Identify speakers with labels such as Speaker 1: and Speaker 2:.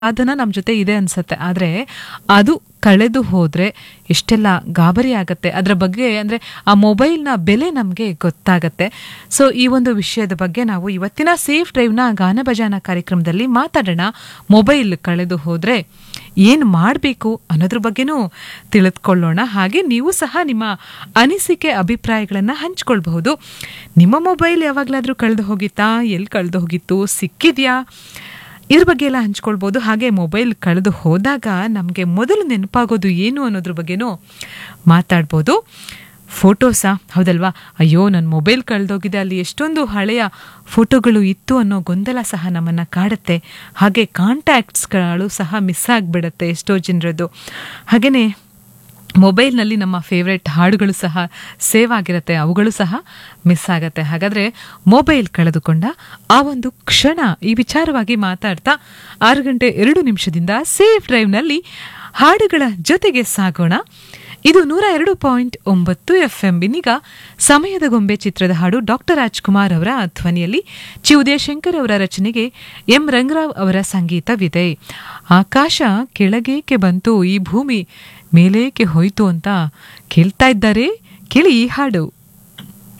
Speaker 1: ಸಾಧನ ನಮ್ಮ ಜೊತೆ ಇದೆ ಅನ್ಸತ್ತೆ ಆದರೆ ಅದು ಕಳೆದು ಹೋದರೆ ಎಷ್ಟೆಲ್ಲ ಗಾಬರಿ ಆಗತ್ತೆ ಅದರ ಬಗ್ಗೆ ಅಂದರೆ ಆ ಮೊಬೈಲ್ನ ಬೆಲೆ ನಮಗೆ ಗೊತ್ತಾಗತ್ತೆ ಸೊ ಈ ಒಂದು ವಿಷಯದ ಬಗ್ಗೆ ನಾವು ಇವತ್ತಿನ ಸೇಫ್ ಡ್ರೈವ್ನ ಗಾನ ಭಜಾನ ಕಾರ್ಯಕ್ರಮದಲ್ಲಿ ಮಾತಾಡೋಣ ಮೊಬೈಲ್ ಕಳೆದು ಹೋದರೆ ಏನು ಮಾಡಬೇಕು ಅನ್ನೋದ್ರ ಬಗ್ಗೆನೂ ತಿಳಿದುಕೊಳ್ಳೋಣ ಹಾಗೆ ನೀವು ಸಹ ನಿಮ್ಮ ಅನಿಸಿಕೆ ಅಭಿಪ್ರಾಯಗಳನ್ನು ಹಂಚ್ಕೊಳ್ಬಹುದು ನಿಮ್ಮ ಮೊಬೈಲ್ ಯಾವಾಗಲಾದರೂ ಕಳೆದು ಹೋಗಿತ್ತಾ ಎಲ್ಲಿ ಕಳೆದು ಹೋಗಿತ್ತು ಸಿಕ್ಕಿದ್ಯಾ ಇದ್ರ ಬಗ್ಗೆ ಎಲ್ಲ ಹಂಚ್ಕೊಳ್ಬೋದು ಹಾಗೆ ಮೊಬೈಲ್ ಕಳೆದು ಹೋದಾಗ ನಮಗೆ ಮೊದಲು ನೆನಪಾಗೋದು ಏನು ಅನ್ನೋದ್ರ ಬಗ್ಗೆನೂ ಮಾತಾಡ್ಬೋದು ಫೋಟೋಸಾ ಹೌದಲ್ವಾ ಅಯ್ಯೋ ನನ್ನ ಮೊಬೈಲ್ ಕಳೆದೋಗಿದೆ ಅಲ್ಲಿ ಎಷ್ಟೊಂದು ಹಳೆಯ ಫೋಟೋಗಳು ಇತ್ತು ಅನ್ನೋ ಗೊಂದಲ ಸಹ ನಮ್ಮನ್ನು ಕಾಡುತ್ತೆ ಹಾಗೆ ಕಾಂಟ್ಯಾಕ್ಟ್ಸ್ಗಳು ಸಹ ಮಿಸ್ ಆಗಿಬಿಡುತ್ತೆ ಎಷ್ಟೋ ಜನರದ್ದು ಹಾಗೆಯೇ ಮೊಬೈಲ್ನಲ್ಲಿ ನಮ್ಮ ಫೇವ್ರೆಟ್ ಹಾಡುಗಳು ಸಹ ಸೇವ್ ಆಗಿರುತ್ತೆ ಅವುಗಳು ಸಹ ಮಿಸ್ ಆಗತ್ತೆ ಹಾಗಾದರೆ ಮೊಬೈಲ್ ಕಳೆದುಕೊಂಡ ಆ ಒಂದು ಕ್ಷಣ ಈ ವಿಚಾರವಾಗಿ ಮಾತಾಡ್ತಾ ಆರು ಗಂಟೆ ಎರಡು ನಿಮಿಷದಿಂದ ಸೇಫ್ ಡ್ರೈವ್ನಲ್ಲಿ ಹಾಡುಗಳ ಜೊತೆಗೆ ಸಾಗೋಣ ಇದು ನೂರ ಎರಡು ಪಾಯಿಂಟ್ ಒಂಬತ್ತು ಎಫ್ ಎಂ ಇನ್ನೀಗ ಸಮಯದ ಗೊಂಬೆ ಚಿತ್ರದ ಹಾಡು ಡಾಕ್ಟರ್ ರಾಜ್ಕುಮಾರ್ ಅವರ ಧ್ವನಿಯಲ್ಲಿ ಚಿ ಉದಯಶಂಕರ್ ಅವರ ರಚನೆಗೆ ಎಂ ರಂಗರಾವ್ ಅವರ ಸಂಗೀತವಿದೆ ಆಕಾಶ ಕೆಳಗೇಕೆ ಬಂತು ಈ ಭೂಮಿ ಮೇಲೇಕೆ ಹೋಯ್ತು ಅಂತ ಕೇಳ್ತಾ ಇದ್ದಾರೆ ಕೇಳಿ ಈ ಹಾಡು